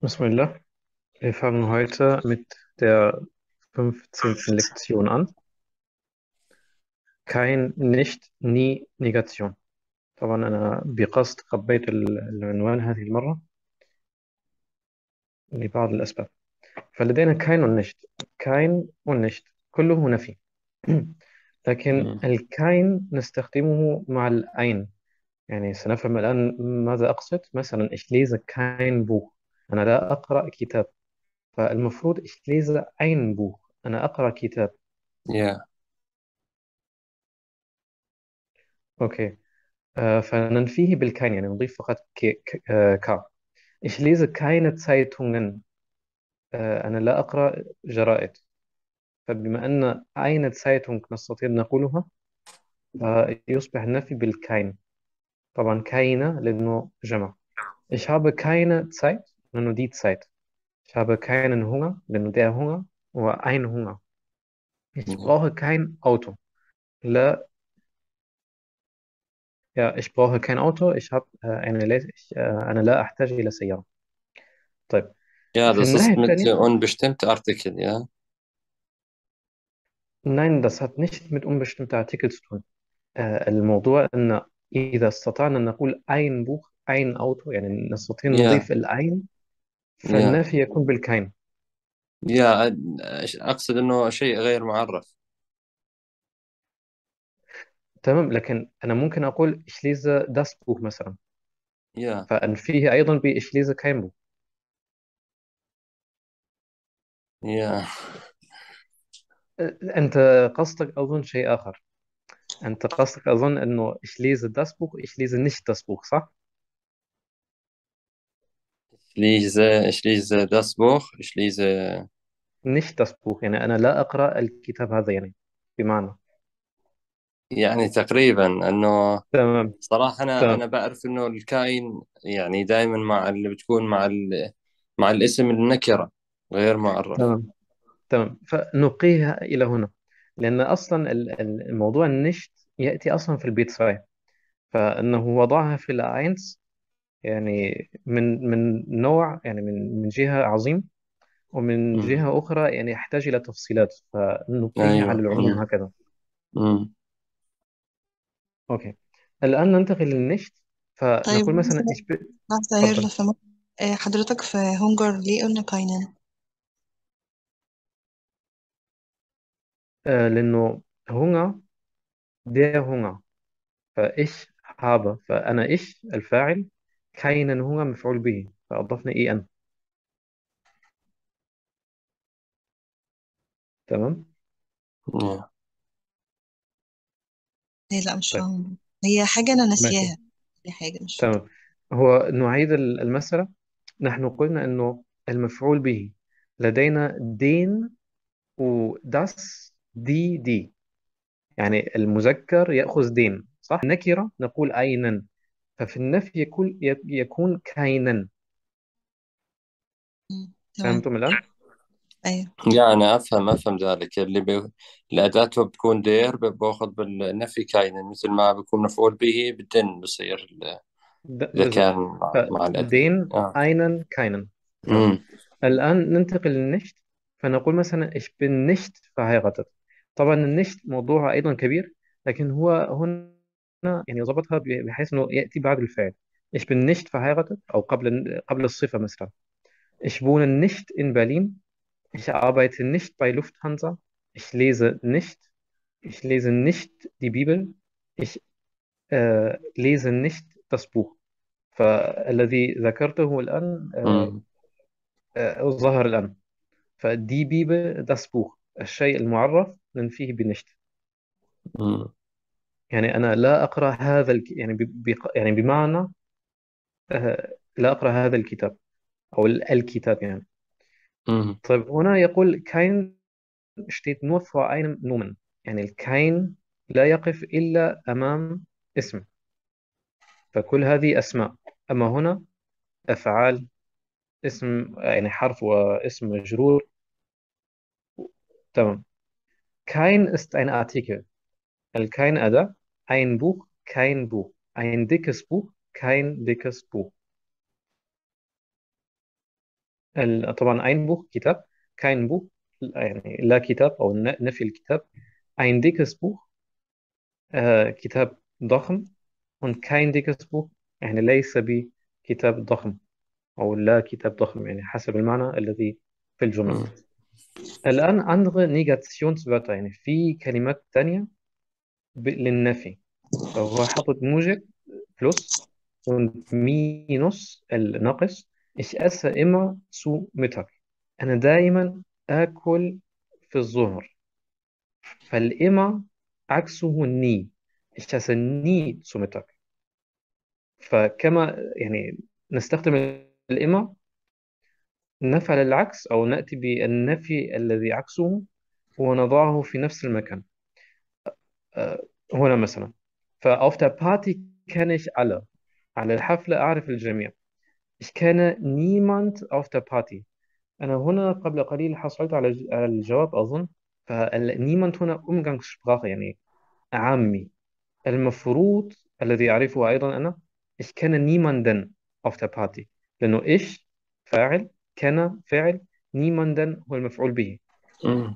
Bismillah. Wir fangen heute mit der fünfzehnten Lektion an. Kein, nicht, nie, Negation. طبعا أنا بقصد خبيت ال- العنوان هذه المرة لبعض الأسباب فلدينا كاين والنشت كاين والنشت كله نفي لكن مم. الكاين نستخدمه مع الأين يعني سنفهم الآن ماذا أقصد مثلا ich lese kein Buch أنا لا أقرأ كتاب فالمفروض ich lese ein Buch أنا أقرأ كتاب يا أوكي آه، فننفيه بالكاين يعني نضيف فقط ك... ك... آه، كا Ich lese keine Zeitungen آه، أنا لا أقرأ جرائد فبما أن أين Zeitung نستطيع أن نقولها فيصبح النفي بالكاين طبعا keine لأنه جمع Ich habe keine Zeit لأنه die Zeit Ich habe keinen Hunger لأنه der Hunger وأين Hunger Ich brauche kein Auto لا ja ich brauche kein Auto ich habe äh, eine Le- ich, äh, أنا لا أحتاج إلى سيارة طيب Ja, في das الناحية ist mit الثانية äh, unbestimmten Artikel, ja. Nein, das hat nicht mit unbestimmter Artikel zu tun. آه، الموضوع أن إذا استطعنا أن نقول ein Buch ein Auto يعني نستطيع أن يا نضيف الأين يا فالنفي يكون بالكاين يا أ- أقصد إنه شيء غير معرف تمام لكن أنا ممكن أقول ich lese das Buch مثلا يا فأنفيه أيضا ب ich lese kein Buch يا آه، أنت قصدك أظن شيء آخر أنت قصدك أظن أنه ich lese das Buch ich lese nicht das Buch صح؟ Ich lese, ich lese das Buch, ich lese, nicht das Buch يعني أنا لا أقرأ الكتاب هذا يعني بمعنى يعني تقريبا إنه تمام صراحة أنا تمام أنا بعرف إنه الكائن يعني دائما مع اللي بتكون مع ال مع الاسم النكرة غير معرف تمام تمام فنقيها إلى هنا لأن أصلا ال- ال- الموضوع النشت يأتي أصلا في البيت ساي فإنه وضعها في الأينس يعني من من نوع يعني من من جهة عظيم ومن مم. جهة أخرى يعني يحتاج إلى تفصيلات فنبقيه على أيوه العموم مم. هكذا مم. أوكي الآن ننتقل للنشت طيب فنقول مثلا لحظة إيش ب... لحظة يا تفضل لو سمحت آه، حضرتك في هونجر ليه قلنا كاينن آه لأنه هنا der Hunger فإيش habe فأنا إيش الفاعل keinen Hunger مفعول به فأضفنا إي أن تمام يا. هي لا مش طيب فاهمة هي حاجة أنا ماشي ناسياها هي حاجة مش فاكرة تمام هو نعيد ال- المسألة نحن قلنا أنه المفعول به لدينا دين وداس دي دي يعني المذكر يأخذ دين صح النكرة نقول أينا ففي النفي يكون يكون كاينا مم. تمام فهمتم الآن؟ أيوه يعني أفهم أفهم ذلك اللي بي... الأداة بتكون دير باخذ بالنفي كاين مثل ما بيكون مفعول به بالدن بصير ال- د- إذا كان بالضبط مع, مع الأداة فدين آه. einen keinen تمام أمم الآن ننتقل للنشت فنقول مثلا ich bin nicht verheiratet طبعا النشت موضوع أيضا كبير لكن هو هنا يعني ظبطها ب- بحيث أنه يأتي بعد الفعل ich bin nicht verheiratet أو قبل قبل الصفة مثلا ich wohne nicht in Berlin ich arbeite nicht bei Lufthansa ich lese nicht ich lese nicht die Bibel ich äh, lese nicht das Buch فالذي ذكرته الآن آه، أمم آه، ظهر الآن فدي بيبل das Buch الشيء المعرف ننفيه بنشت أمم يعني أنا لا أقرأ هذا الك... يعني ب... ب... يعني بمعنى آه، لا أقرأ هذا الكتاب أو ال- الكتاب يعني أمم طيب هنا يقول kein steht nur vor einem Nomen يعني الكاين لا يقف إلا أمام اسم فكل هذه أسماء أما هنا أفعال اسم يعني حرف واسم مجرور تمام kein ist ein Artikel kein Ada ein Buch kein Buch ein dickes Buch kein dickes Buch ال- طبعا ein Buch كتاب kein Buch يعني لا كتاب أو ن- نفي الكتاب ein dickes Buch آه كتاب ضخم und kein dickes Buch يعني ليس بكتاب ضخم أو لا كتاب ضخم يعني حسب المعنى الذي في الجملة مم. الآن andere Negationswörter يعني في كلمات تانية ب- للنفي فهو حاطط موجب بلس und minus الناقص ich esse immer zu Mittag أنا دائما آكل في الظهر فالإما عكسه ني ich esse nie zu Mittag فكما يعني نستخدم الإما نفعل العكس أو نأتي بالنفي الذي عكسه ونضعه في نفس المكان äh, هنا مثلا فauf der Party kenne ich alle على الحفلة أعرف الجميع ich kenne niemand auf der Party أنا هنا قبل قليل حصلت على ج- على الجواب أظن فالنيمانت هنا أمغانغسسprache يعني عامي المفروض الذي أعرفه أيضا أنا ich kenne niemanden auf der Party لأنه ich فاعل كان فاعل niemanden هو المفعول به مم.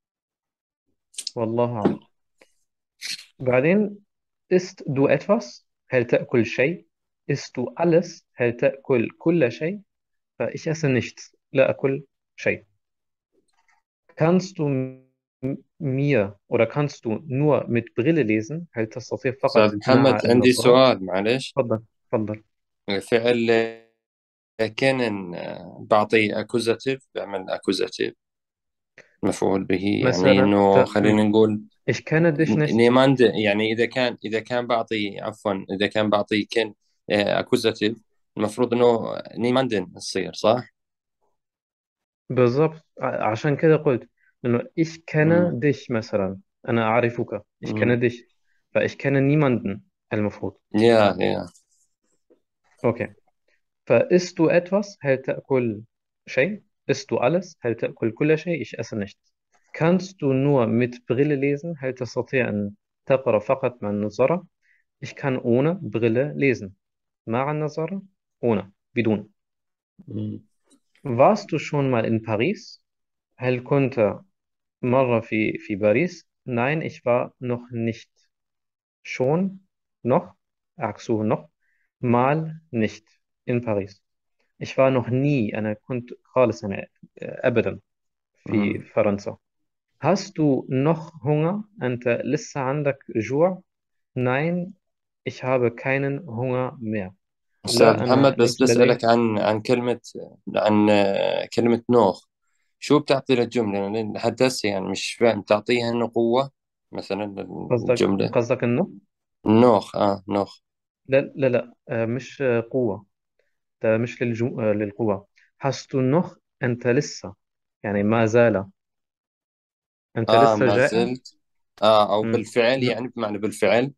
والله أعلم بعدين isst du etwas هل تأكل شيء isst du alles هل تأكل كل شيء فإيش esse nichts لا أكل شيء kannst du m- mir oder kannst du nur mit Brille lesen هل تستطيع فقط أستاذ مع محمد عندي النظارة سؤال معلش تفضل تفضل فعل كان بعطيه أكوزاتيف بعمل أكوزاتيف مفعول به يعني مثلا إنه ت... خلينا نقول ich kenne dich nicht نيماند يعني إذا كان إذا كان بعطي عفوا إذا كان بعطي كان أكوزاتيف المفروض إنه نيماندن تصير صح؟ بالضبط ع- عشان كده قلت إنه ich kenne مم. dich مثلا أنا أعرفك ich kenne مم. dich فإيش kenne niemanden المفروض يا يا أوكي فisst du etwas هل تأكل شيء isst du alles هل تأكل كل شيء ich esse nicht kannst du nur mit Brille lesen هل تستطيع أن تقرأ فقط مع النظارة ich kann ohne Brille lesen مع النظارة ohne بدون مم. warst du schon mal in Paris هل كنت مرة في في باريس nein ich war noch nicht schon noch عكسه noch mal nicht in Paris ich war noch nie أنا كنت خالص أنا أبدا في مم. فرنسا hast du noch Hunger أنت لسه عندك جوع nein ich habe keinen Hunger mehr أستاذ لا أنا محمد بس ليس لدي بسألك عن عن كلمة عن كلمة نوخ شو بتعطي للجملة لأن لحد هسه يعني مش فاهم تعطيها إنه قوة مثلا قصدك الجملة قصدك إنه نوخ آه نوخ لا لا لا آه، مش آه، قوة ده مش للجو... آه، للقوة hast du noch أنت لسه يعني ما زال أنت آه لسه ما جائع زلت آه أو مم. بالفعل لا يعني بمعنى بالفعل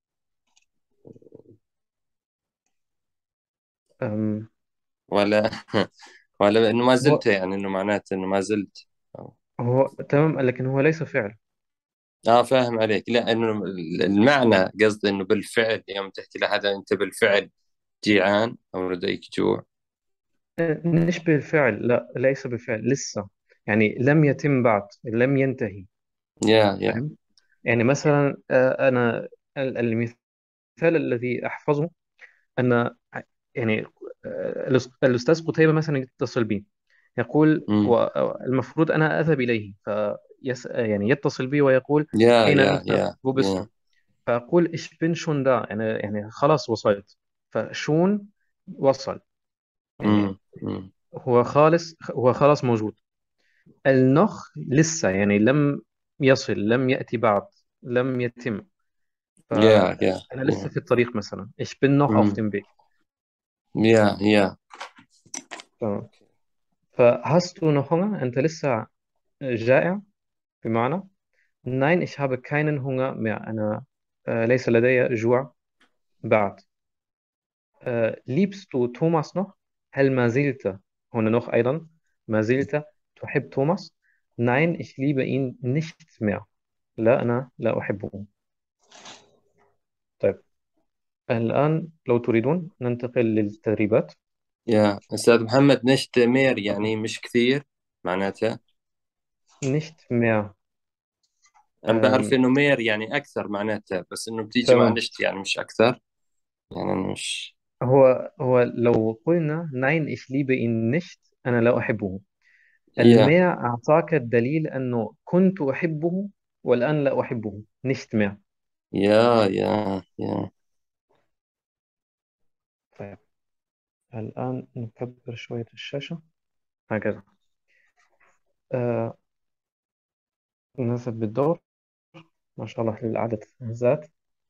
أم، ولا ولا إنه ما زلت هو يعني إنه معناته إنه ما زلت هو تمام لكن هو ليس فعل آه فاهم عليك لا إنه المعنى قصدي إنه بالفعل يوم تحكي لحدا أنت بالفعل جيعان أو لديك جوع آه، مش بالفعل لا ليس بالفعل لسه يعني لم يتم بعد لم ينتهي يا يا فاهم يعني مثلا آه، أنا ال- المثال الذي أحفظه أن يعني آه، الأس- الأستاذ قتيبة مثلا يتصل بي يقول مم. والمفروض أنا أذهب إليه فيس يعني يتصل بي ويقول يا أين يا أنت؟ يا wo bist du؟ يا فأقول ich bin schon da يعني يعني خلاص وصلت فشون وصل يعني مم. مم. هو خالص هو خلاص موجود النخ لسه يعني لم يصل لم يأتي بعد لم يتم يا يا فأنا لسه يا في الطريق مثلا ich bin noch auf مم. dem Weg يا يا تمام فhast du noch Hunger أنت لسه جائع بمعنى nein ich habe keinen Hunger mehr أنا آه، ليس لدي جوع بعد آه، liebst du Thomas noch هل ما زلت هنا noch أيضا ما زلت تحب توماس nein ich liebe ihn nicht mehr لا أنا لا أحبه طيب الآن لو تريدون ننتقل للتدريبات يا أستاذ محمد نشت مير يعني مش كثير معناتها nicht mehr أنا بعرف ähm, إنه مير يعني أكثر معناتها بس إنه بتيجي مع تمام نشت يعني مش أكثر يعني أنا مش هو هو لو قلنا nein ich liebe ihn nicht أنا لا أحبه يا الماء أعطاك الدليل أنه كنت أحبه والآن لا أحبه nicht mehr يا يا يا طيب الآن نكبر شوية الشاشة هكذا آه ننزل بالدور ما شاء الله للعدد زاد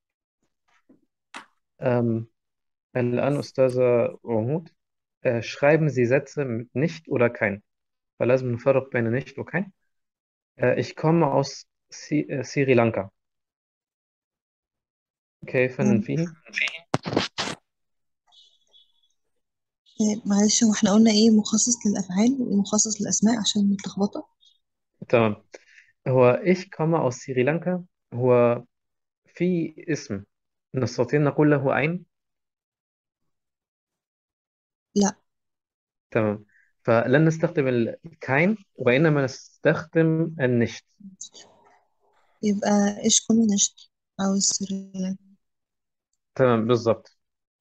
ähm, الآن أستاذة عمود äh, schreiben Sie Sätze mit nicht oder kein فلازم نفرق بين nicht وkein äh, ich komme aus سي... äh, سري لانكا كيف مم. ننفيه آه، معلش هو احنا قلنا ايه مخصص للأفعال وايه مخصص للأسماء عشان متلخبطة تمام هو ich komme aus سري لانكا هو في اسم نستطيع نقول له ein لا تمام فلن نستخدم الكاين وإنما نستخدم النشت يبقى ايش كوميونست أو السريلانكا تمام بالضبط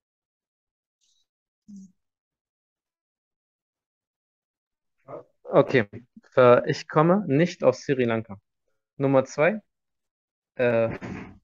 Okay, für ich komme nicht aus Sri Lanka. Nummer zwei, äh,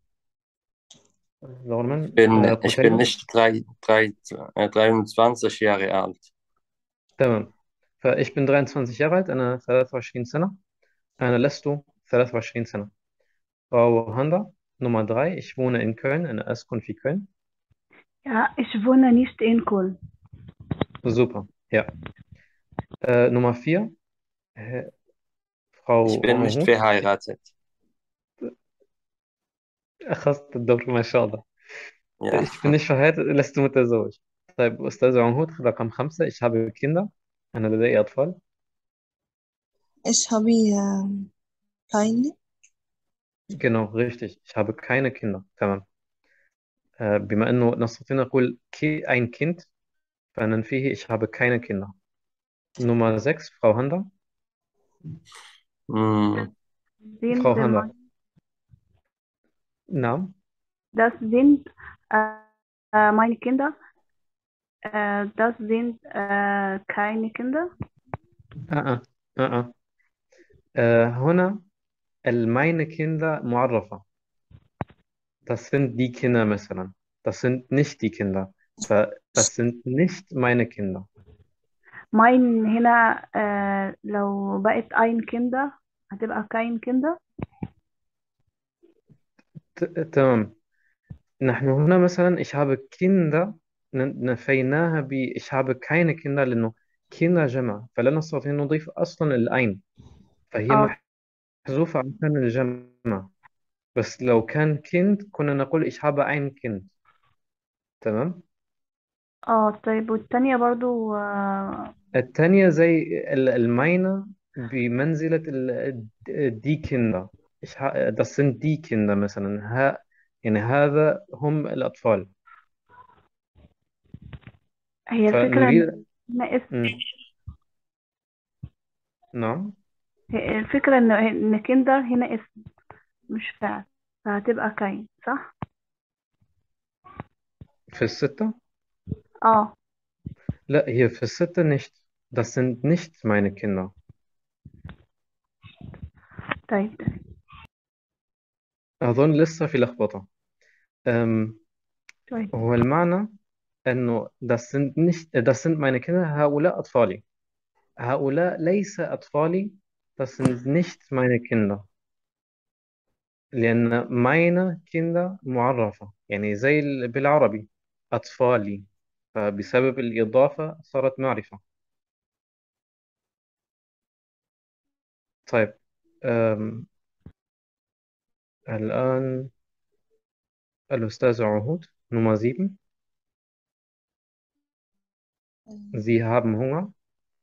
Norman, bin, äh, ich bin Qutayba. nicht drei, drei, äh, 23 Jahre alt. تمام فإيش بن 23 Jahre alt أنا 23 سنة أنا لست 23 سنة Frau Handa Nummer drei ich wohne in Köln أنا أسكن في Köln Ja, ich wohne nicht in Köln. super ja äh, Nummer vier äh, Frau Ich bin nicht Mahmoud verheiratet. أخذت الدور ما شاء الله Ja. Ich bin nicht verheiratet لست متزوج طيب أستاذ عمود رقم خمسة ich habe Kinder أنا لدي أطفال ايش هابي كاينلي genau richtig ich habe keine Kinder تمام äh, بما أنه نستطيع نقول كي ein Kind فننفيه ich habe keine Kinder Nummer sechs Frau Handa Hm. Sind Frau Handa mein, نعم das sind äh, äh, meine Kinder. Äh, das sind äh, keine Kinder. آه آه آه آه. آه هنا meine Kinder معرفة das sind die Kinder مثلا das sind nicht die Kinder ف- das sind nicht meine Kinder Mein هنا äh, لو بقت ein Kinder هتبقى kein Kinder. ت- تمام نحن هنا مثلا ich habe Kinder ن- نفيناها ب ich habe keine Kinder لأنه Kinder جمع فلا نستطيع نضيف أصلا الأين فهي اه محذوفة عشان الجمع بس لو كان kind كنا نقول ich habe ein Kind تمام اه طيب والتانية برضو آه الثانية زي ال- الماينة بمنزلة ال- die Kinder ich ha das sind die Kinder مثلا ها يعني هذا هم الأطفال هي الفكرة إن فنريد هنا اسم مم. نعم هي الفكرة إن إن كندر هنا اسم مش فعل فهتبقى كاين صح؟ في الستة اه لا هي في الستة nicht das sind nicht meine Kinder طيب أظن لسه في لخبطة أم، طيب هو المعنى أنه das sind nicht das sind meine Kinder هؤلاء أطفالي هؤلاء ليس أطفالي das sind nicht meine Kinder لأن meine Kinder معرفة يعني زي ال- بالعربي أطفالي فبسبب الإضافة صارت معرفة طيب أم الآن الأستاذ عهود Nummer 7 Sie haben Hunger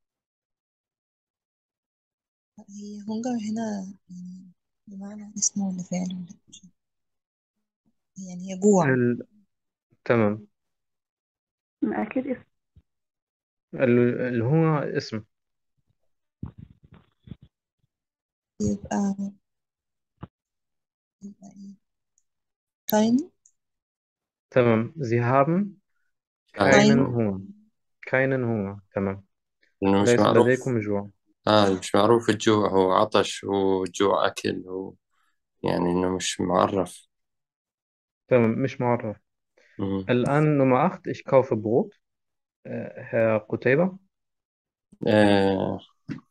هي هونجر هنا يعني بمعنى اسم ولا فعل ولا مش عارفة. يعني هي جوع ال... تمام أكيد اسم ال- اللي هو اسم يبقى يبقى ايه كاين تمام Sie haben كاين keinen كاين Hunger keinen Hunger تمام إنه مش ليس معروف لديكم جوع آه مش معروف الجوع هو عطش وجوع أكل و... يعني إنه مش معرف تمام مش معرف مم. الآن Nummer 8 ich kaufe Brot äh, Herr Qutayba آه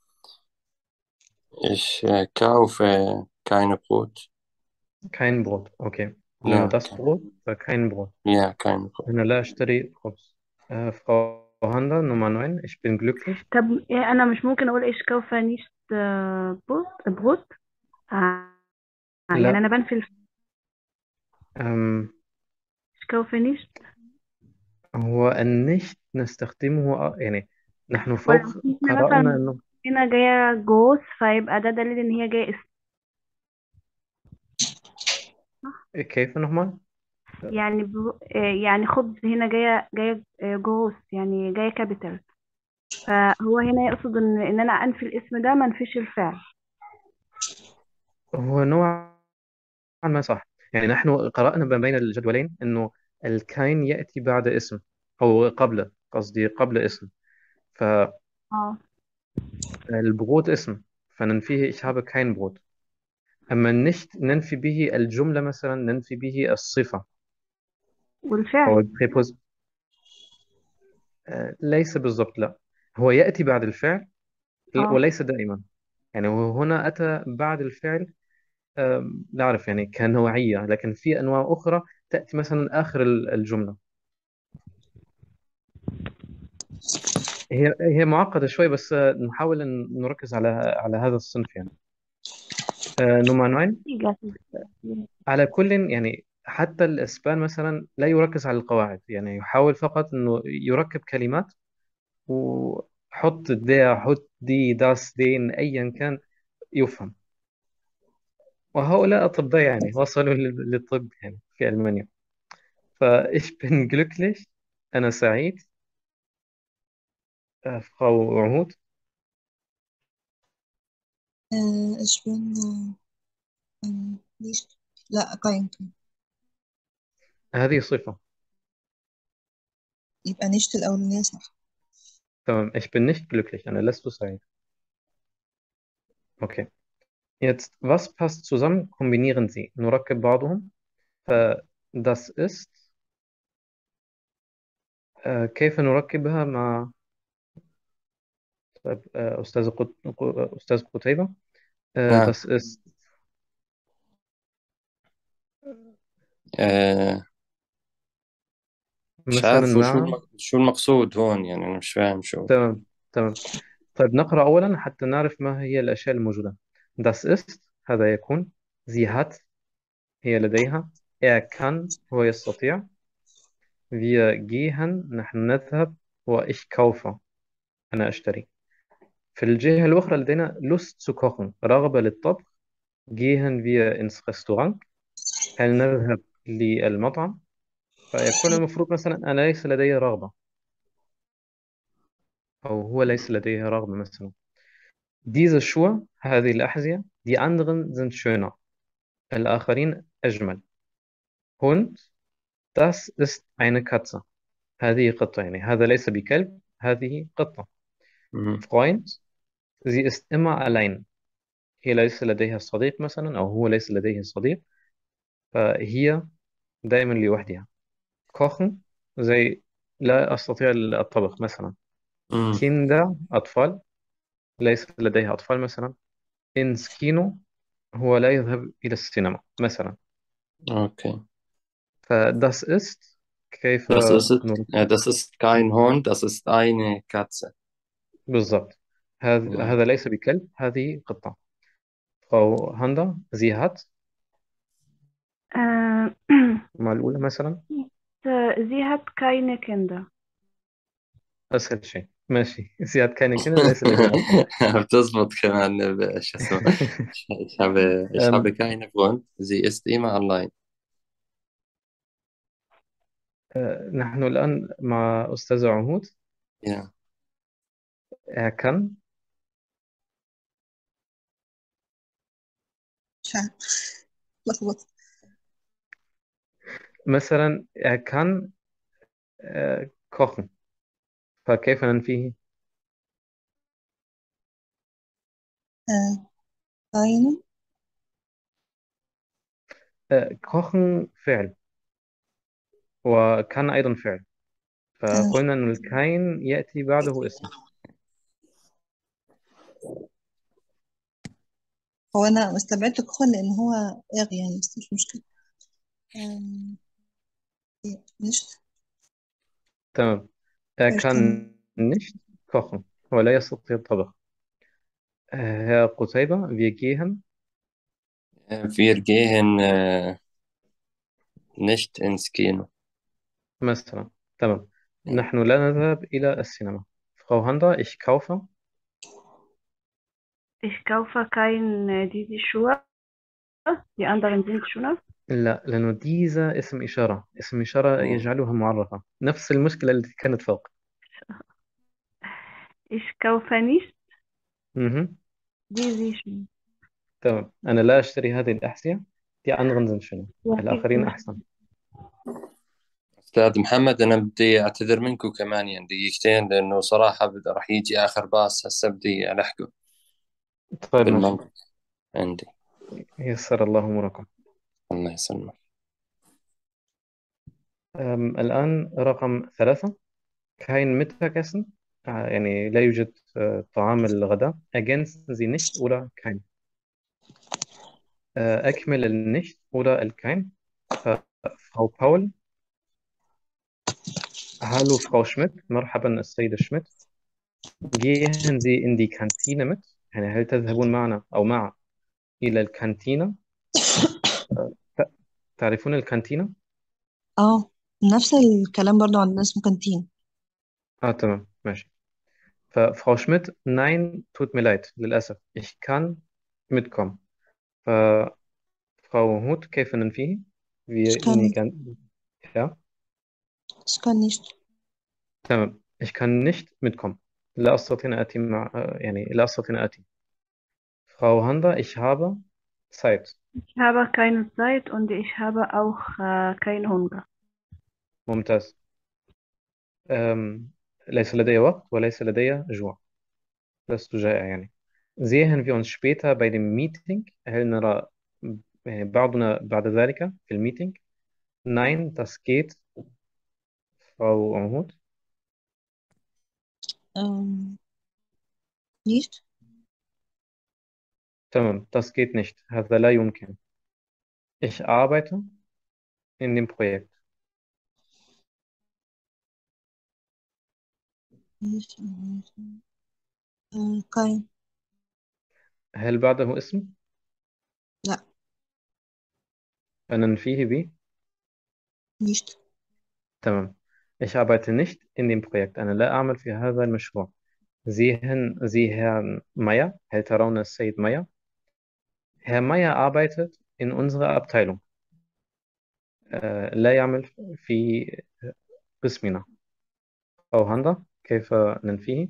ich äh, kaufe keine Brot kein Brot okay لأنه ja das kein, Brot فkein Brot ja kein Brot أنا لا أشتري خبز äh, Frau Handa Nummer 9 ich bin glücklich طب إيه انا مش ممكن اقول ايش كوفة نيشت بروت بروت آه يعني لا انا بنفي الف- ähm, ايش كوفة نيشت هو النشت نستخدمه يعني نحن ولا فوق هنا قرأنا مثلا أنه هنا جاية جوز فيبقى ده دليل ان هي جاية اسم كيف نعمل يعني برو... آه، يعني خبز هنا جاية جاية آه، جوز يعني جاية كابيتال فهو هنا يقصد ان ان انا انفي الاسم ده ما انفيش الفعل هو نوعا ما صح يعني نحن قرأنا ما بين الجدولين أنه الكاين يأتي بعد اسم أو قبل قصدي قبل اسم اه فالبروت اسم فننفيه ich habe kein Brot أما النشت ننفي به الجملة مثلا ننفي به الصفة أو والفعل البريبوز آه، ليس بالضبط لا هو يأتي بعد الفعل اه وليس دائما يعني هو هنا أتى بعد الفعل آم، لا أعرف يعني كنوعية لكن في أنواع أخرى تأتي مثلا آخر ال- الجملة هي هي معقدة شوي بس آه، نحاول أن نركز على على هذا الصنف يعني آه، نمرة 9 نتيجة على كل يعني حتى الإسبان مثلا لا يركز على القواعد يعني يحاول فقط أنه يركب كلمات وحط ده حط دي داس دين أيا كان يفهم وهؤلاء أطباء يعني وصلوا لل- للطب يعني في ألمانيا فإيش بن glücklich أنا سعيد آه، فراو عهود آه ich bin äh, ähm, nicht لا كاين كاين هذه صفة يبقى نشت الأولانية صح تمام ich bin nicht glücklich أنا لست سعيد okay jetzt was passt zusammen kombinieren Sie نركب بعضهم فdas ist آه، كيف نركبها مع طيب آه، أستاذ قط... ق- أستاذ قتيبة آه، نعم das ist آه مش مثلا عارف وشو مع الم... شو المقصود هون يعني أنا مش فاهم شو تمام تمام طيب نقرأ أولا حتى نعرف ما هي الأشياء الموجودة das ist هذا يكون sie hat هي لديها er kann هو يستطيع wir gehen نحن نذهب وich kaufe أنا أشتري في الجهة الأخرى لدينا Lust zu kochen رغبة للطبخ gehen wir ins Restaurant هل نذهب للمطعم فيكون المفروض مثلا أنا ليس لدي رغبة أو هو ليس لديه رغبة مثلا diese Schuhe هذه الأحذية die anderen sind schöner الآخرين أجمل Hund das ist eine Katze هذه قطة يعني هذا ليس بكلب هذه قطة مم. Freund sie ist immer allein هي ليس لديها صديق مثلا أو هو ليس لديه صديق فهي دائما لوحدها kochen زي لا أستطيع الطبخ مثلا مم. Kinder أطفال ليس لديها أطفال مثلا ins Kino هو لا يذهب إلى السينما مثلا Okay. فdas ist كيف Das ist, نرد äh, das ist kein Hund, das ist eine Katze. بالضبط هذا مم. هذا ليس بكلب هذه قطة أو هاندا sie hat آه، مع الأولى مثلا sie hat keine Kinder أسهل شيء ماشي sie hat keine Kinder ليس لديها أطفال بتزبط كمان ب- شو اسمه ich habe, ich habe أم، keine Freund, sie ist immer allein. آه، نحن الآن مع أستاذ عهود Ja. er kann مش عارف لخبط مثلا er kann äh, kochen فكيف ننفيه آه، كاين äh, kochen فعل وكان أيضا فعل آه، فقلنا أن الكاين يأتي بعده اسم هو أنا استبعدت كخول لأن هو إغ يعني بس مش مشكلة آم، إيه، نشت تمام er er kann kann nicht kochen ولا يستطيع الطبخ äh, Herr قتيبة wir gehen Wir gehen äh, nicht ins Kino. مثلا تمام نحن لا نذهب إلى السينما Frau Handa ich kaufe Ich kaufe kein äh, diese Schuhe. Die anderen sind Schuhe. لا لأنه ديزا اسم إشارة اسم إشارة مم. يجعلها معرفة نفس المشكلة التي كانت فوق Ich kaufe nicht مهم. diese Schuhe. تمام أنا لا أشتري هذه الأحذية die anderen sind schöner Ja, الآخرين ich- أحسن أستاذ محمد أنا بدي أعتذر منكم كمان يعني دقيقتين لأنه صراحة بد- راح يجي آخر باص هسه بدي ألحقه طيب ماشي بالمنطق عندي يسر الله أموركم الله يسلمك أم، الآن رقم ثلاثة kein Mittagessen آه، يعني لا يوجد آه، طعام الغداء ergänzen Sie nicht oder kein آه، أكمل ال nicht oder ال kein ف- Frau Paul Hallo Frau Schmidt مرحبا السيدة شميت gehen Sie in die Kantine mit يعني هل تذهبون معنا أو مع إلى الكانتينة ت- تعرفون الكانتينة اه نفس الكلام برضو عندنا اسمه كانتين آه تمام ماشي ففrau Schmidt nein tut mir leid للأسف ich kann mitkommen ففrau Huth كيف ننفيه wir Ich kann in die nicht. Kan ja Ich kann nicht تمام ich kann nicht mitkommen لا أستطيع أن آتي مع آه، يعني لا أستطيع أن آتي Frau Handa ich habe Zeit Ich habe keine Zeit und ich habe auch äh, keinen Hunger. ممتاز أم ليس لدي وقت وليس لدي جوع لست جائع يعني sehen wir uns später bei dem Meeting هل نرى يعني بعضنا بعد ذلك في الميتينج nein das geht Frau Amhut ähm, nicht تمام das geht nicht هذا لا يمكن ich arbeite in dem Projekt nicht äh, kein هل بعده اسم لا ننفيه به nicht تمام ich arbeite nicht in dem Projekt أنا لا أعمل في هذا المشروع sehen Sie Herrn Meyer هل ترون السيد ماير Herr Meyer arbeitet in unserer Abteilung آه، لا يعمل في قسمنا أو هندا كيف ننفيه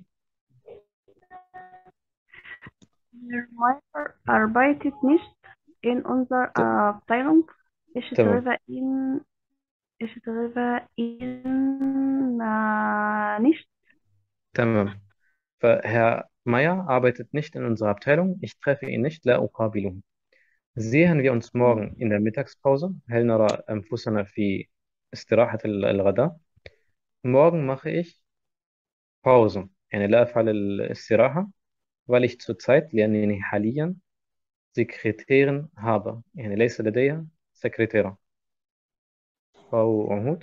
Herr Meier arbeitet nicht in unserer ت- Abteilung. Ich تمام treffe ihn, ich treffe ihn äh, nicht. تمام فهر Meyer arbeitet nicht in unserer Abteilung ich treffe ihn nicht لا أقابله sehen wir uns morgen in der Mittagspause هل نرى أنفسنا في استراحة ال- الغداء morgen mache ich Pause يعني لا أفعل الاستراحة weil ich zurzeit لأنني حاليا Sekretärin habe يعني ليس لدي سكرتيرة أو عهود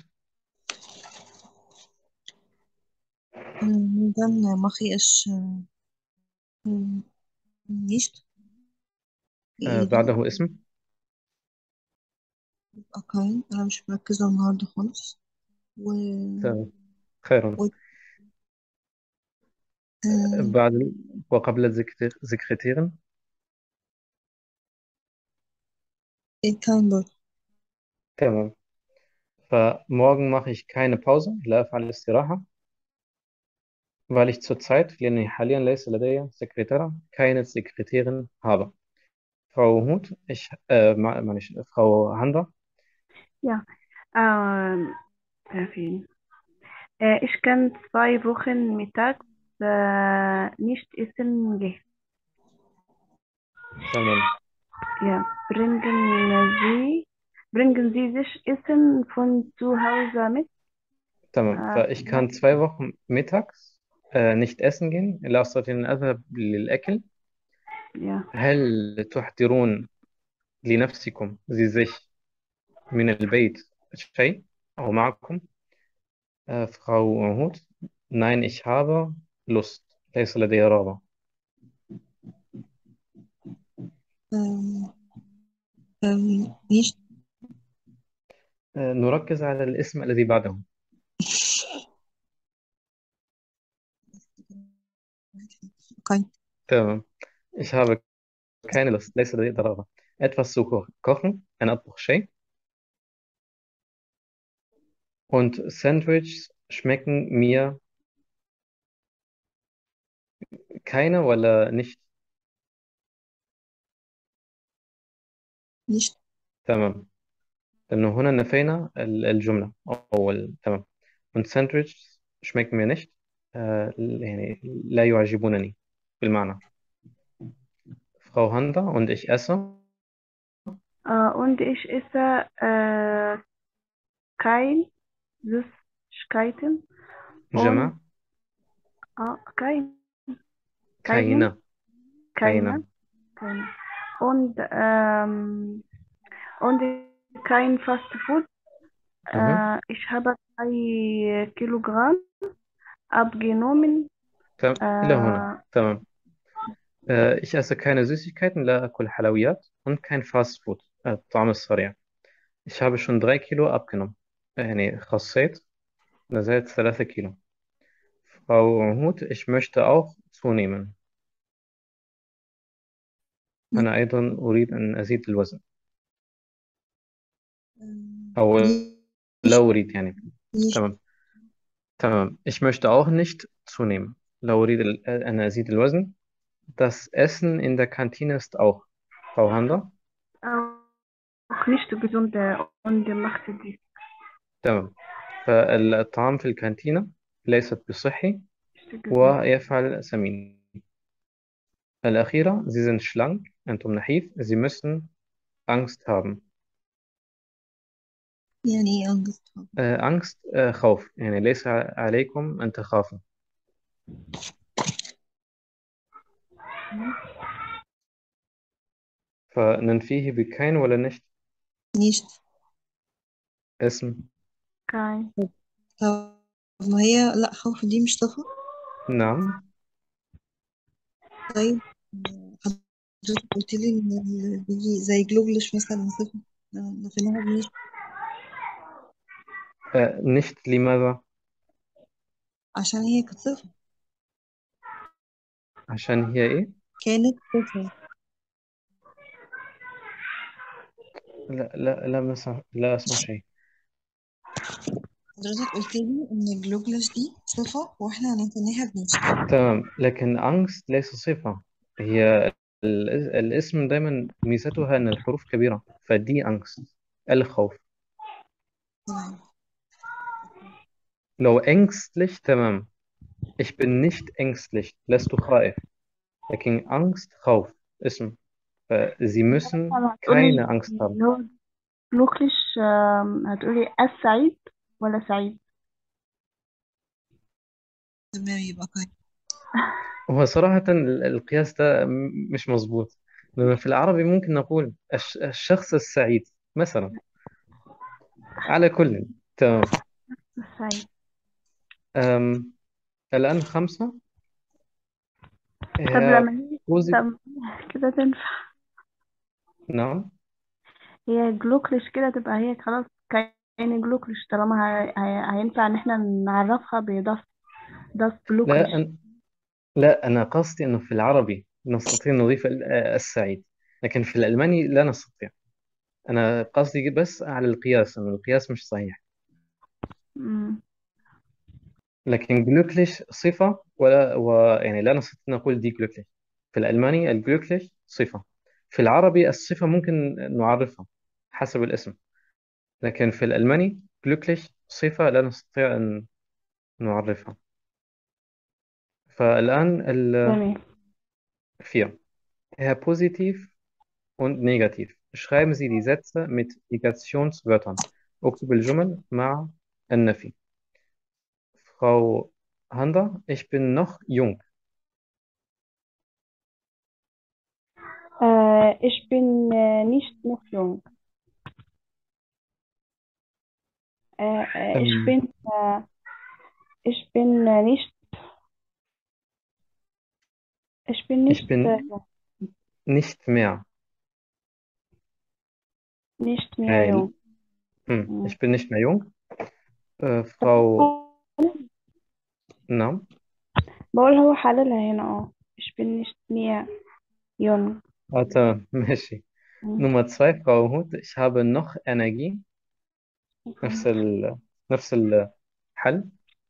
ähm, dann mache ich äh, ähm, nicht آه إيه ده بعده اسم يبقى kein أنا مش مركزة النهاردة خالص و, تمام خيرا و... آه، بعد وقبل الزكت- Sekretärin إيه kein برضه تمام فmorgen mache ich keine Pause لا أفعل الاستراحة weil ich zurzeit, لأني حاليا ليس لدي سكرتيرة keine Sekretärin habe. Frau Huth, ich, äh, ma- meine ich, Frau Handa, Ja, ähm, äh, vielen. Äh, ich kann zwei Wochen mittags äh, nicht essen gehen. تمام Ja, bringen Sie, bringen Sie sich Essen von zu Hause mit? تمام آه، فإich kann zwei Wochen mittags äh, nicht essen gehen لا أستطيع أن أذهب للأكل Ja, هل تحضرون لنفسكم زي sich من البيت شيء أو معكم äh, Frau Huth nein ich habe Lust ليس لدي رغبة أم، أم، nicht äh, نركز على الاسم الذي بعده okay. تمام ich habe keine Lust ليس لدي رغبة etwas zu ko- kochen أنا أطبخ شيء und Sandwiches schmecken mir keine ولا nicht nicht تمام لأنه هنا نفينا ال- الجملة أو ال- تمام und Sandwiches schmecken mir nicht äh, يعني لا يعجبونني بالمعنى Frau Handa und ich esse äh, und ich esse äh, kein Süßigkeiten جمع äh, kein, keinen, keine keine, keine keine. Und, ähm, und kein Fast Food. mhm. Äh, ich habe drei Kilogramm abgenommen. تمام إلى هنا Äh, تمام äh, ich esse keine Süßigkeiten لا أكل حلويات und kein Fast Food äh, الطعام السريع ich habe schon drei Kilo abgenommen يعني خسيت نزلت ثلاثة Kilo Frau Huth ich möchte auch zunehmen أنا أيضا أريد أن أزيد الوزن أم، أو nicht لا أريد يعني nicht تمام تمام ich möchte auch nicht zunehmen لا أريد ال- أن أزيد الوزن das Essen in der Kantine ist auch Frau Handa auch nicht gesund äh, und macht die تمام فالطعام في الكانتينة ليست بصحي nicht gesund. ويفعل سمين الأخيرة Sie sind schlank أنتم نحيف Sie müssen Angst haben يعني إيه أنجز äh, Angst äh, خوف يعني ليس عليكم أن تخافوا فننفيه بكاين ولا نشت nicht اسم kein طب ما هي لا خوف دي مش صفة نعم طيب حضرتك قلت لي إن ال- بيجي زي جلوبلش مثلا صفة نفيناها بنيش äh, nicht لماذا عشان هي كانت صفة عشان هي إيه كانت صفة لا لا لا مسا لا أسمع شيء حضرتك قلت لي إن جلوبلش دي صفة وإحنا هنفيناها بنيش تمام لكن أنجست ليس صفة هي ال- الاسم دايما ميزتها أن الحروف كبيرة فدي أنجست الخوف تمام لو ängstlich تمام ich bin nicht ängstlich لست خائف لكن Angst خوف اسم فSie müssen طبعا هتقولي keine Angst haben اللي هو glücklich ähm, هتقولي السعيد ولا سعيد تمام يبقى كويس هو صراحة ال- القياس ده م- مش مظبوط لأن في العربي ممكن نقول الش- الشخص السعيد مثلا على كل تمام السعيد أم الآن خمسة طب هي لما هي فوزي طب كده تنفع نعم هي جلوكلش كده تبقى هي خلاص كأن جلوكلش طالما هي- هي- هينفع ان احنا نعرفها بإضافة إضافة لا جلوكلش أن... لا أنا قصدي أنه في العربي نستطيع نضيف ال- آه، السعيد لكن في الألماني لا نستطيع أنا قصدي بس على القياس أن القياس مش صحيح مم. لكن glücklich صفة ولا ويعني لا نستطيع أن نقول دي glücklich في الألماني الglücklich صفة في العربي الصفة ممكن نعرفها حسب الاسم لكن في الألماني glücklich صفة لا نستطيع أن نعرفها فالآن ال تمام 4 Herr positiv und negativ schreiben Sie die Sätze mit Negationswörtern اكتب الجمل مع النفي Frau Handa ich bin noch jung äh, ich bin äh, nicht noch jung äh, äh, ich ähm, bin äh, ich bin äh, nicht ich bin ich nicht bin äh, nicht mehr nicht mehr äh, jung hm, مم. ich bin nicht mehr jung äh, Frau نعم بقول هو حللها هنا اه ich bin nicht mehr jung ah, تمام ماشي مم. Nummer zwei Frau Hut ich habe noch Energie نفس ال نفس الحل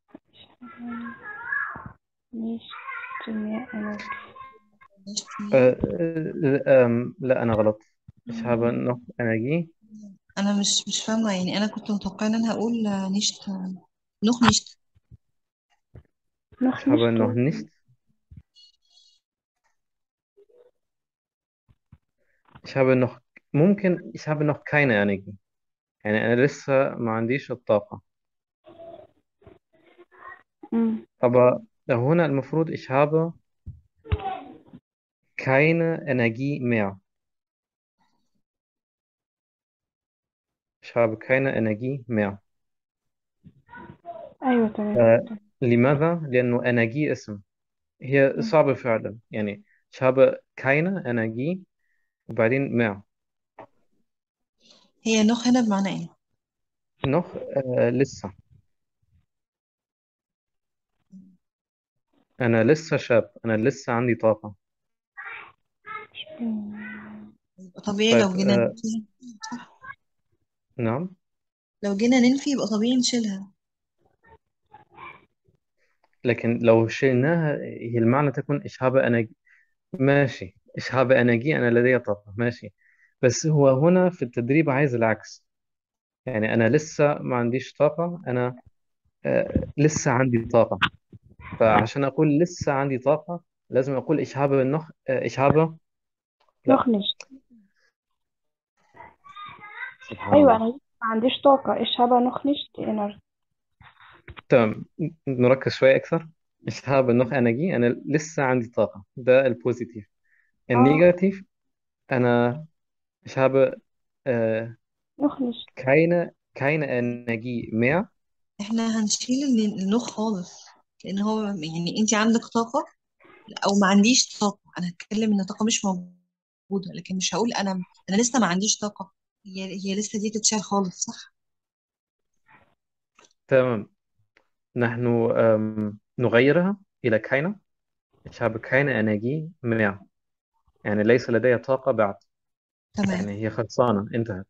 nicht mehr jung nicht äh, mehr äh, ähm, لا أنا غلط ich habe noch Energie انا مش مش فاهمه يعني انا كنت متوقعه ان انا هقول آه، نشت نوخ نشت noch ich habe nicht noch nicht ich habe noch ممكن ich habe noch keine Energie يعني أنا لسه ما عنديش الطاقة مم. aber هنا المفروض ich habe keine Energie mehr ich habe keine Energie mehr ايوه تمام äh, لماذا؟ لأنه Energie اسم هي صعبة فعلا يعني ich habe keine Energie وبعدين mehr هي نوخ هنا بمعنى ايه noch äh, لسه أنا لسه شاب أنا لسه عندي طاقة يبقى طبيعي لو طيب جينا آه ننفي صح نعم لو جينا ننفي يبقى طبيعي نشيلها لكن لو شلناها هي المعنى تكون ich habe Energie ماشي ich habe Energie أنا لدي طاقة ماشي بس هو هنا في التدريب عايز العكس يعني أنا لسه ما عنديش طاقة أنا آه لسه عندي طاقة فعشان أقول لسه عندي طاقة لازم أقول ich habe noch آه ich habe لا noch nicht سبحان ايوه الله انا ما عنديش طاقة ich habe noch nicht Energie تمام نركز شوية أكثر ich habe noch Energie أنا لسه عندي طاقة ده البوزيتيف اه النيجاتيف أنا ich habe äh, noch nicht keine keine Energie mehr احنا هنشيل ال- النوخ خالص لان هو يعني انت عندك طاقه او ما عنديش طاقه انا هتكلم ان الطاقه مش موجوده لكن مش هقول انا انا لسه ما عنديش طاقه هي هي لسه دي تتشال خالص صح تمام نحن ähm, نغيرها إلى keine ich habe keine Energie mehr يعني ليس لدي طاقة بعد تمام يعني هي خلصانة انتهت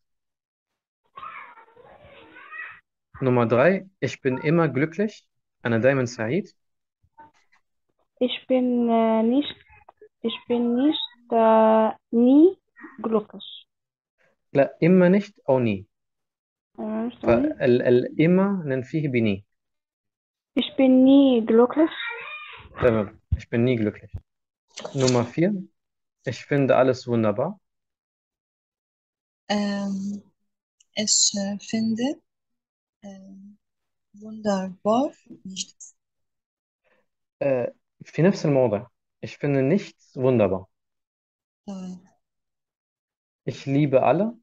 Nummer drei ich bin immer glücklich أنا دايما سعيد ich bin äh, nicht ich bin nicht äh, nie glücklich لا إما nicht أو nie äh, nicht nie. فالإما ننفيه بني ich bin nie glücklich تمام ich bin nie glücklich Nummer vier ich finde alles wunderbar ähm, ich äh, finde ähm, wunderbar nicht äh, في نفس الموضع ich finde nichts wunderbar تمام ich liebe alle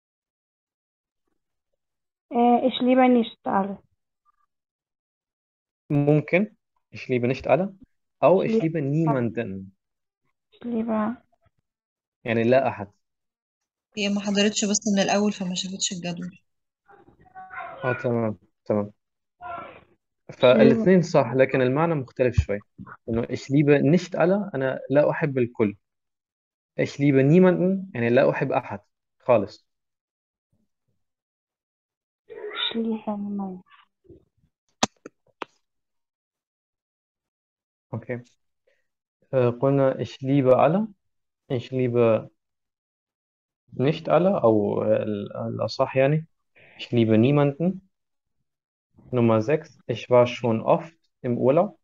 äh, ich liebe nicht alle ممكن ich liebe nicht alle أو ich ich liebe liebe niemanden ich liebe يعني لا أحد هي ما حضرتش بس من الاول فما شافتش الجدول اه تمام تمام ich liebe فالاثنين صح لكن المعنى مختلف شوي إنه ich liebe nicht alle أنا لا أحب الكل ich liebe niemanden يعني لا أحب أحد خالص ich liebe niemanden Okay. Äh, قلنا ich liebe alle ich liebe nicht alle أو ال- الأصح يعني ich liebe niemanden Nummer 6 ich war schon oft im Urlaub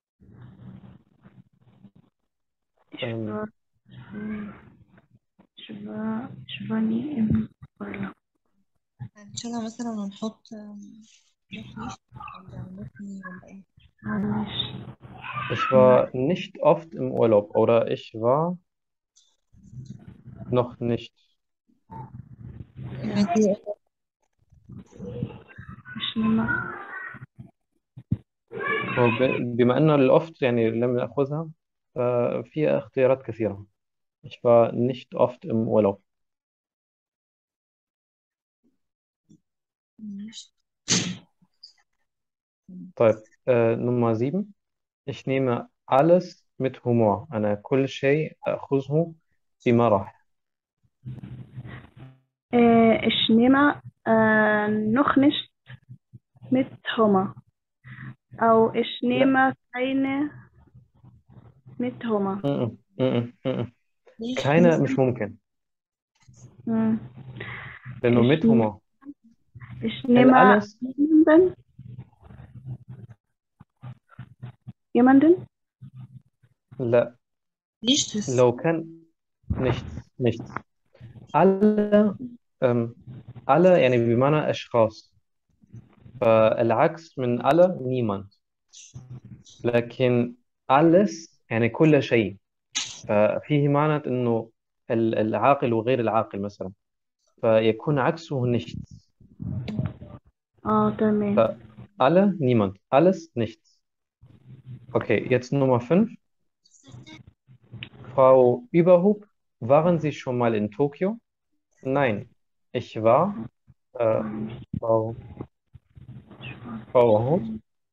Ich ähm, war, hm, ich war, ich war nie im Urlaub. هنشيلها مثلا ونحط آم، noch nicht ولا noch nie ولا ايه معلش ich war nicht oft im Urlaub oder ich war noch nicht يعني دي مش نمر هو ب- بما أن الأوفت يعني لم نأخذها ففيها اختيارات كثيرة ich war nicht oft im Urlaub nicht طيب äh, Nummer 7 ich nehme alles mit Humor أنا كل شيء أخذه بمرح Äh, ich nehme äh, noch nicht mit Hummer. أو ich لا nehme keine mit Hummer. م -م. م -م. nicht keine nicht مش ممكن Hm. لأنه Ich, mit Humor ich ال nehme alles jemanden, jemanden, لا nichts لو كان nichts nichts alle ähm, alle يعني بمعنى أشخاص فالعكس من alle niemand لكن alles يعني كل شيء ففيه معنى إنه ال- العاقل وغير العاقل مثلا فيكون عكسه nichts اه تمام فalle niemand alles nichts okay jetzt Nummer 5 Frau Überhub waren Sie schon mal in Tokio nein ich war äh, Frau Frau Hut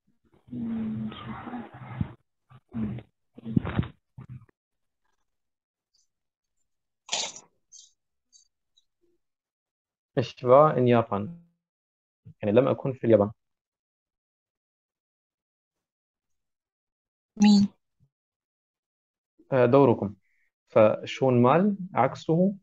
ich war in Japan يعني لم أكن في اليابان مين آه، دوركم فشون مال عكسه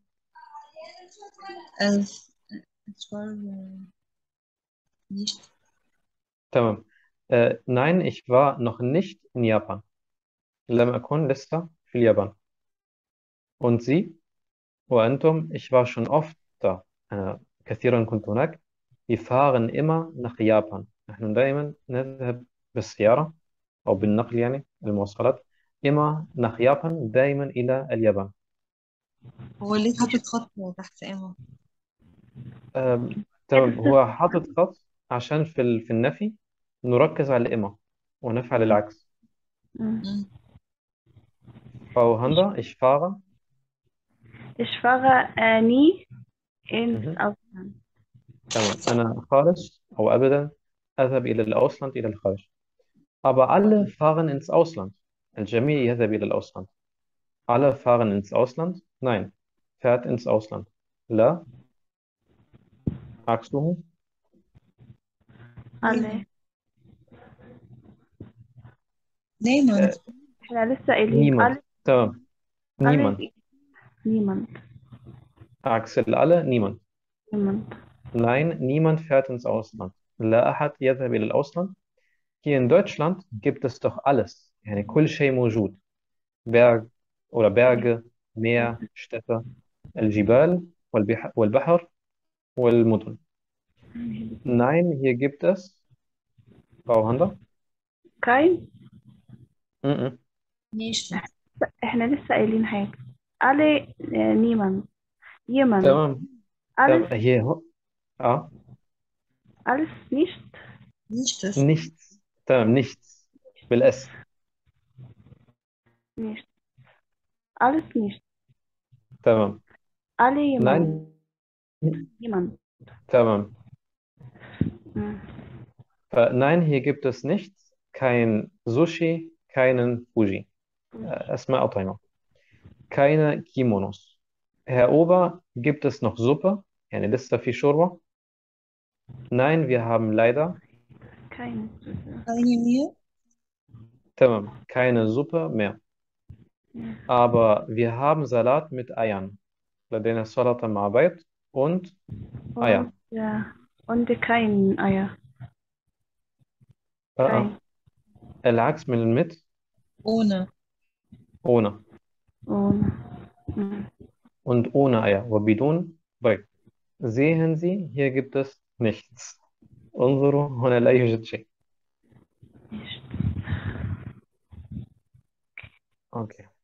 als es war äh, nicht تمام äh, nein ich war noch nicht in Japan لم أكن لسه في اليابان und Sie وأنتم ich war schon oft da أنا كثيرا كنت هناك wir fahren immer nach Japan نحن دائما نذهب بالسيارة أو بالنقل يعني المواصلات immer nach Japan دائما إلى اليابان هو ليه حاطط خط تحت ايه أم، تمام هو حاطط خط عشان في ال- في النفي نركز على الإما ونفعل العكس مم. Frau Handa ich fahre Ich fahre äh, nie ins mhm. Ausland. تمام أنا خالص أو أبدا أذهب إلى الأوسلاند إلى الخارج aber alle fahren ins Ausland الجميع يذهب إلى الأوسلاند alle fahren ins Ausland nein fährt ins Ausland لا عكسه Alle. niemand احنا لسه قايلين niemand alle, تمام alle niemand niemand. عكس ال alle niemand Niemand. Nein, niemand fährt ins Ausland. لا أحد يذهب إلى الأوسland. Hier in Deutschland gibt es doch alles. يعني كل شيء موجود. Berg oder Berge, Meer, Städte, الجبال والبح والبحر والمدن. Nein, hier gibt es Frau Handa. Kein Mhm. nicht احنا لسه قايلين حاجة alle äh, niemand. Jemand. تمام. Alles, تمام. Hier هو- آه. alles nicht. nichts nichts. تمام. nichts. بالأس. Nicht. Alles nicht. تمام. Alle jemand. Nein. Jemand. تمام. Mhm. Äh, nein, hier gibt es nichts. Kein Sushi, keinen Fuji. Äh, أسماء أطعمة. Keine Kimonos. Herr Ober, gibt es noch Suppe? يعني لسه في شوربة؟ Nein, wir haben leider Kein. keine mehr تمام keine Suppe mehr aber wir haben Salat mit Eiern لدينا سلطة مع بيض und Eier Und, ja, und kein Eier. آه، آه. Kein. العكس من المت ohne ohne Und, mm. und ohne Eier وبدون بيض sehen Sie hier gibt es nichts انظروا هنا لا يوجد شيء Nicht. okay